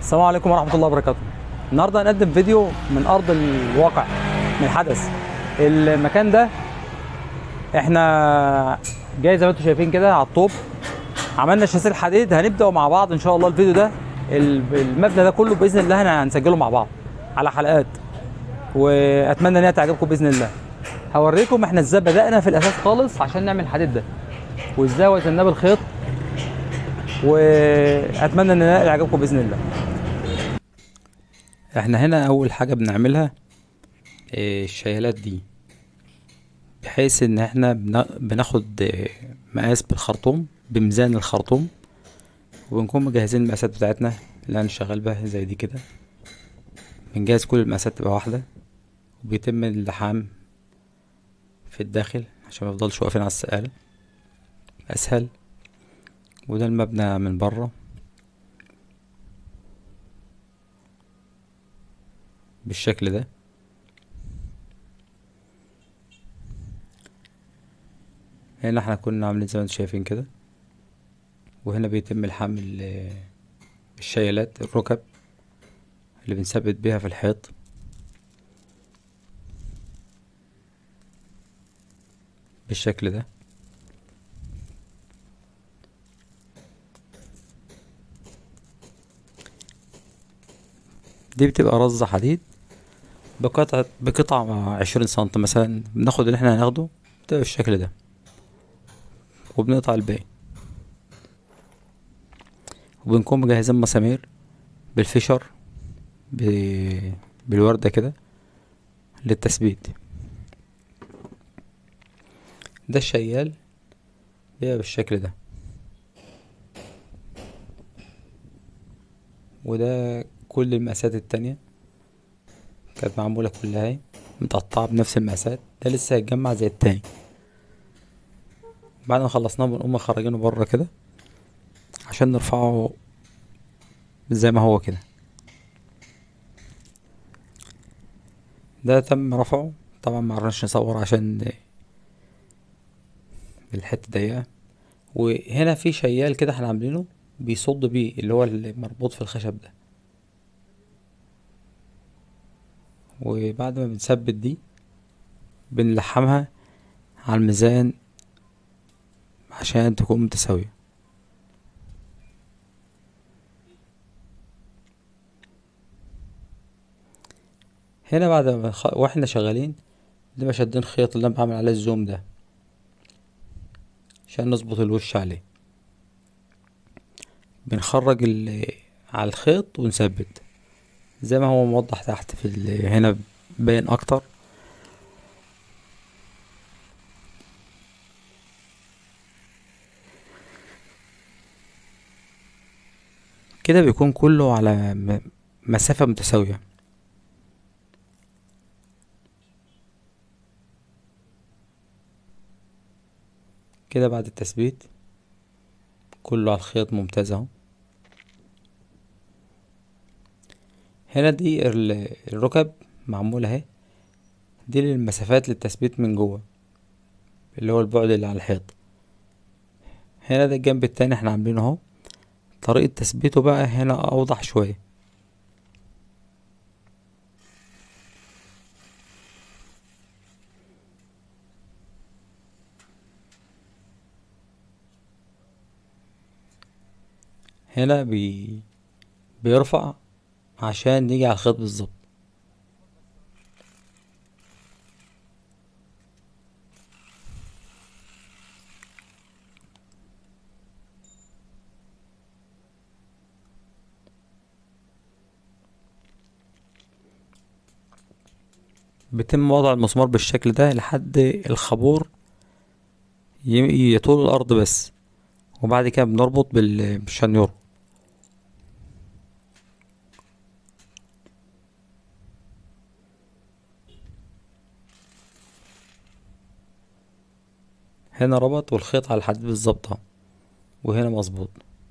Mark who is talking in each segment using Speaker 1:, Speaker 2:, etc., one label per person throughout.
Speaker 1: السلام عليكم ورحمة الله وبركاته. النهارده هنقدم فيديو من أرض الواقع من حدث. المكان ده احنا جاي زي ما انتم شايفين كده على الطوب عملنا شاسيل حديد هنبدأ مع بعض إن شاء الله الفيديو ده ال- المبنى ده كله بإذن الله هن- هنسجله مع بعض على حلقات وأتمنى إن هي تعجبكم بإذن الله. هوريكم احنا ازاي بدأنا في الأساس خالص عشان نعمل الحديد ده وازاي وزناه بالخيط واتمنى ان يعجبكم باذن الله احنا هنا اول حاجه بنعملها إيه، الشيلات دي بحيث ان احنا بنا- بناخد إيه، مقاس بالخرطوم بميزان الخرطوم وبنكون مجهزين المقاسات بتاعتنا اللي هنشتغل بها زي دي كده بنجهز كل المقاسات تبقى واحده وبيتم اللحام في الداخل عشان ميفضلش واقفين على السقالة اسهل وده المبنى من بره بالشكل ده هنا احنا كنا عاملين زي ما انتم شايفين كده وهنا بيتم الحمل ال- الشيلات الركب اللي بنثبت بيها في الحيط بالشكل ده دي بتبقى رزة حديد بقطعة بقطعة عشرين سنتي مثلا بناخد اللي احنا هناخده بتبقى بالشكل ده وبنقطع الباقي وبنكون مجهزين مسامير بالفشر ب... بالوردة كده للتثبيت ده الشيال بيبقى بالشكل ده وده كل المقاسات التانية كانت معمولة كلها اهي متقطعة بنفس المقاسات ده لسه هيتجمع زي التاني بعد ما خلصناه بنقوم مخرجينه بره كده عشان نرفعه زي ما هو كده ده تم رفعه طبعا معرفناش نصور عشان الحتة ضيقة وهنا في شيال كده احنا عاملينه بيصد بيه اللي هو المربوط في الخشب ده وبعد ما بنثبت دي بنلحمها على الميزان عشان تكون متساوية هنا بعد ما خ... واحنا شغالين بنبقى شادين خيط اللي انا بعمل عليه الزوم ده عشان نظبط الوش عليه بنخرج ال... على الخيط ونثبت زي ما هو موضح تحت في ال... هنا باين اكتر كده بيكون كله على م... مسافة متساوية كده بعد التثبيت كله على الخيط ممتاز اهو هنا دي ال- الركب معمولة اهي دي للمسافات للتثبيت من جوه اللي هو البعد اللي على الحيط هنا ده الجنب التاني احنا عاملينه اهو طريقة تثبيته بقى هنا اوضح شوية هنا بي بيرفع عشان نيجي على الخيط بالظبط بيتم وضع المسمار بالشكل ده لحد الخابور ي- يطول الأرض بس وبعد كده بنربط بال- بالشنيور هنا ربط والخيط على الحديد بالظبط اهو وهنا مظبوط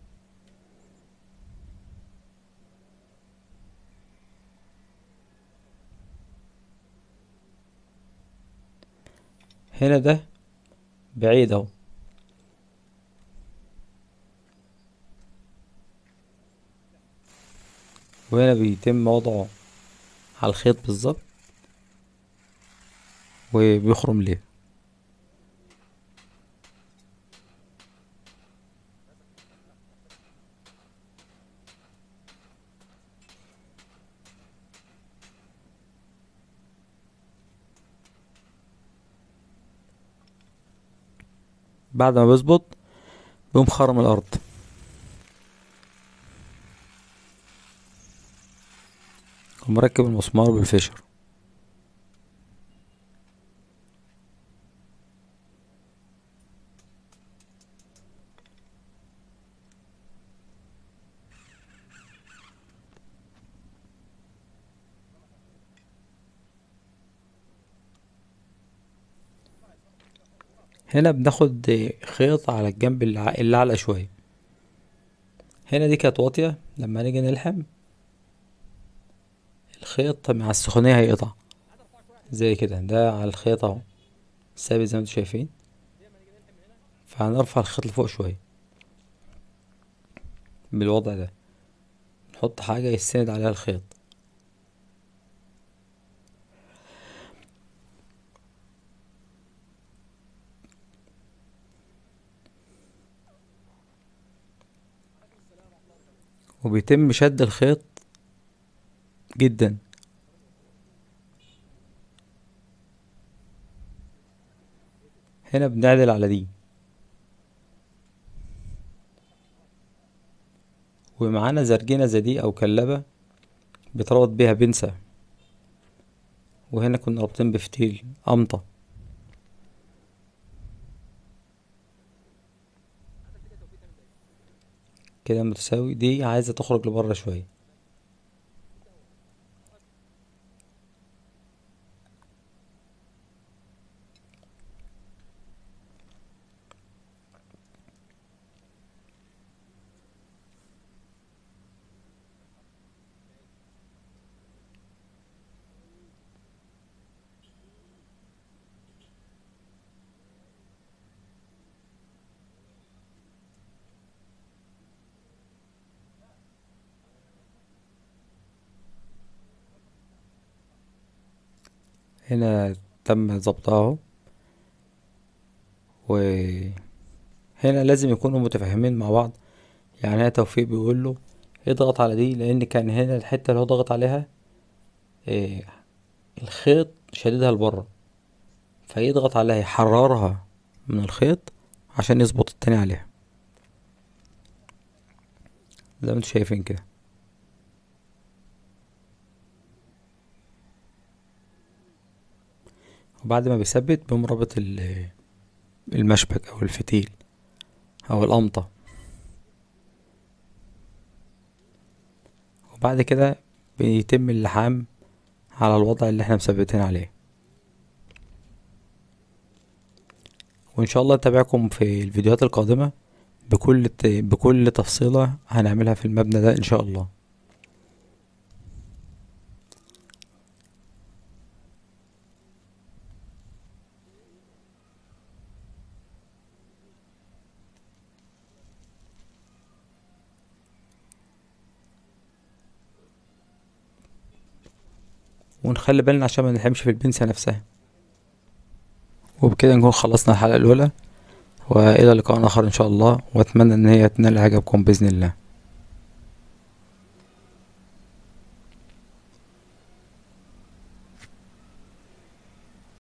Speaker 1: هنا ده بعيد اهو وهنا بيتم وضعه على الخيط بالظبط وبيخرم ليه بعد ما بيظبط بيقوم خرم الارض ومركب المسمار بالفشر هنا بناخد خيط على الجنب الع- اللي اعلى شوية هنا دي كانت واطية لما نيجي نلحم الخيط مع السخونية هيقطع زي كده ده على الخيط اهو ثابت زي ما انتوا شايفين فهنرفع الخيط لفوق شوية بالوضع ده نحط حاجة يسند عليها الخيط وبيتم شد الخيط جدا هنا بنعدل على دي ومعانا زرجينة زي دي او كلبة بيتربط بيها بنسة وهنا كنا رابطين بفتيل قمطة كده متساوي دي عايزة تخرج لبره شوية هنا تم ظبطها اهو وهنا لازم يكونوا متفاهمين مع بعض يعني هنا توفيق بيقول له اضغط على دي لان كان هنا الحته اللي هو ضغط عليها إيه الخيط شديدها لبره فيضغط عليها يحررها من الخيط عشان يظبط التاني عليها زي ما انتوا شايفين كده وبعد ما بيثبت بيقوم رابط ال- المشبك او الفتيل او القمطة وبعد كده بيتم اللحام على الوضع اللي احنا مثبتين عليه وان شاء الله نتابعكم في الفيديوهات القادمة بكل ت- بكل تفصيلة هنعملها في المبنى ده ان شاء الله ونخلي بالنا عشان ما نلحمش في البنسة نفسها وبكده نكون خلصنا الحلقة الأولى وإلى لقاء آخر إن شاء الله وأتمنى إن هي تنال إعجابكم بإذن الله